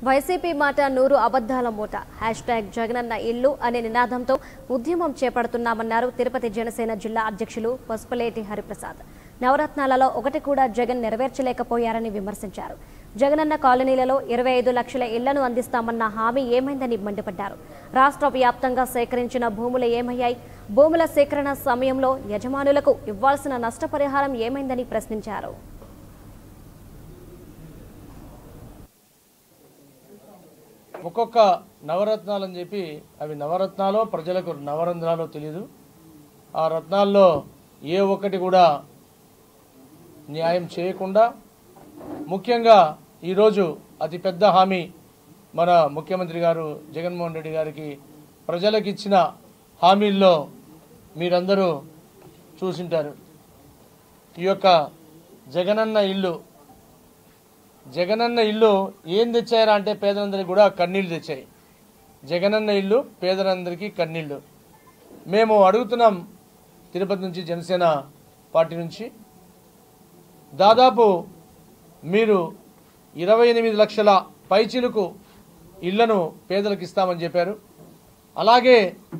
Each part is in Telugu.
వైసీపీ మాట నూరు అబద్ధాల మూట హ్యాష్ ట్యాగ్ జగనన్న ఇల్లు అనే నినాదంతో ఉద్యమం చేపడుతున్నామన్నారు తిరుపతి జనసేన జిల్లా అధ్యక్షులు పసుపులేటి హరిప్రసాద్ నవరత్నాలలో ఒకటి కూడా జగన్ నెరవేర్చలేకపోయారని విమర్శించారు జగనన్న కాలనీలలో ఇరవై ఐదు లక్షల ఇళ్లను అందిస్తామన్న హామీ ఏమైందని మండిపడ్డారు రాష్ట్ర వ్యాప్తంగా సేకరించిన భూములు ఏమయ్యాయి భూముల సేకరణ సమయంలో యజమానులకు ఇవ్వాల్సిన నష్టపరిహారం ఏమైందని ప్రశ్నించారు ఒక్కొక్క నవరత్నాలు అని చెప్పి అవి నవరత్నాలో ప్రజలకు నవరంధ్రాలో తెలియదు ఆ రత్నాల్లో ఏ ఒక్కటి కూడా న్యాయం చేయకుండా ముఖ్యంగా ఈరోజు అతిపెద్ద హామీ మన ముఖ్యమంత్రి గారు జగన్మోహన్ రెడ్డి గారికి ప్రజలకు ఇచ్చిన హామీల్లో మీరందరూ చూసింటారు ఈ యొక్క జగనన్న ఇల్లు జగనన్న ఇల్లు ఏం తెచ్చారా అంటే పేదలందరికీ కూడా కన్నీళ్ళు తెచ్చాయి జగనన్న ఇల్లు పేదలందరికీ కన్నీళ్ళు మేము అడుగుతున్నాం తిరుపతి నుంచి జనసేన పార్టీ నుంచి దాదాపు మీరు ఇరవై ఎనిమిది లక్షల పైచిలుకు ఇళ్లను పేదలకు ఇస్తామని చెప్పారు అలాగే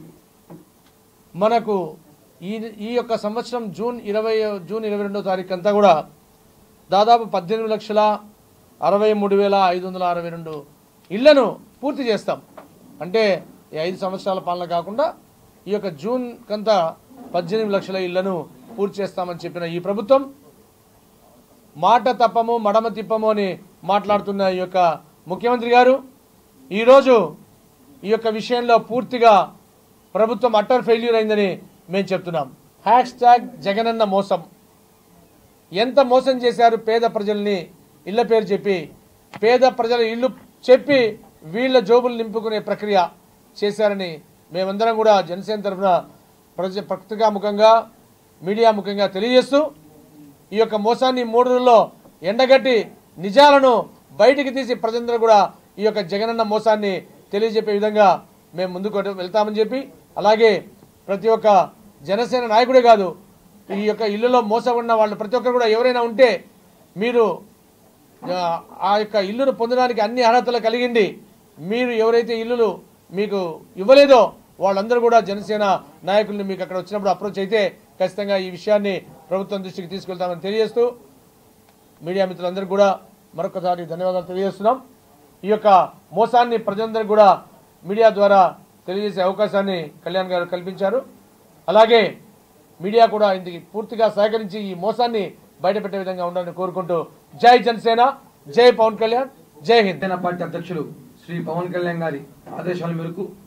మనకు ఈ ఈ యొక్క సంవత్సరం జూన్ ఇరవై జూన్ ఇరవై రెండో తారీఖు అంతా కూడా దాదాపు పద్దెనిమిది లక్షల అరవై మూడు వేల ఐదు వందల అరవై రెండు ఇళ్లను పూర్తి చేస్తాం అంటే ఈ ఐదు సంవత్సరాల పాలన కాకుండా ఈ యొక్క జూన్ కంతా పద్దెనిమిది లక్షల ఇళ్లను పూర్తి చేస్తామని చెప్పిన ఈ ప్రభుత్వం మాట తప్పము మడమ తిప్పము అని మాట్లాడుతున్న ఈ యొక్క ముఖ్యమంత్రి గారు ఈరోజు ఈ యొక్క విషయంలో పూర్తిగా ప్రభుత్వం అట్టర్ ఫెయిల్యూర్ అయిందని మేము చెప్తున్నాం హ్యాష్ ట్యాగ్ జగనన్న మోసం ఎంత మోసం చేశారు పేద ప్రజల్ని ఇళ్ల పేరు చెప్పి పేద ప్రజల ఇల్లు చెప్పి వీళ్ళ జోబులు నింపుకునే ప్రక్రియ చేశారని మేమందరం కూడా జనసేన తరఫున ప్రజ పత్రికాముఖంగా మీడియా ముఖంగా తెలియజేస్తూ ఈ యొక్క మోసాన్ని మూడు రోజుల్లో ఎండగట్టి నిజాలను బయటికి తీసి ప్రజలందరూ కూడా ఈ యొక్క జగనన్న మోసాన్ని తెలియజెప్పే విధంగా మేము ముందుకు వెళ్తామని చెప్పి అలాగే ప్రతి ఒక్క జనసేన నాయకుడే కాదు ఈ యొక్క ఇల్లులో మోసపడిన వాళ్ళు ప్రతి ఒక్కరు కూడా ఎవరైనా ఉంటే మీరు ఆ, ఆ యొక్క ఇల్లును పొందడానికి అన్ని అర్హతలు కలిగింది మీరు ఎవరైతే ఇల్లులు మీకు ఇవ్వలేదో వాళ్ళందరూ కూడా జనసేన నాయకుల్ని మీకు అక్కడ వచ్చినప్పుడు అప్రోచ్ అయితే ఖచ్చితంగా ఈ విషయాన్ని ప్రభుత్వం దృష్టికి తీసుకెళ్తామని తెలియజేస్తూ మీడియా మిత్రులందరికీ కూడా మరొకసారి ధన్యవాదాలు తెలియజేస్తున్నాం ఈ యొక్క మోసాన్ని ప్రజలందరికీ కూడా మీడియా ద్వారా తెలియజేసే అవకాశాన్ని కళ్యాణ్ గారు కల్పించారు అలాగే మీడియా కూడా ఇందుకు పూర్తిగా సహకరించి ఈ మోసాన్ని బయటపెట్టే విధంగా ఉండాలని కోరుకుంటూ జై జనసేన జై పవన్ కళ్యాణ్ జై హింద్ జనసేన పార్టీ అధ్యక్షులు శ్రీ పవన్ కళ్యాణ్ గారి ఆదేశాల మేరకు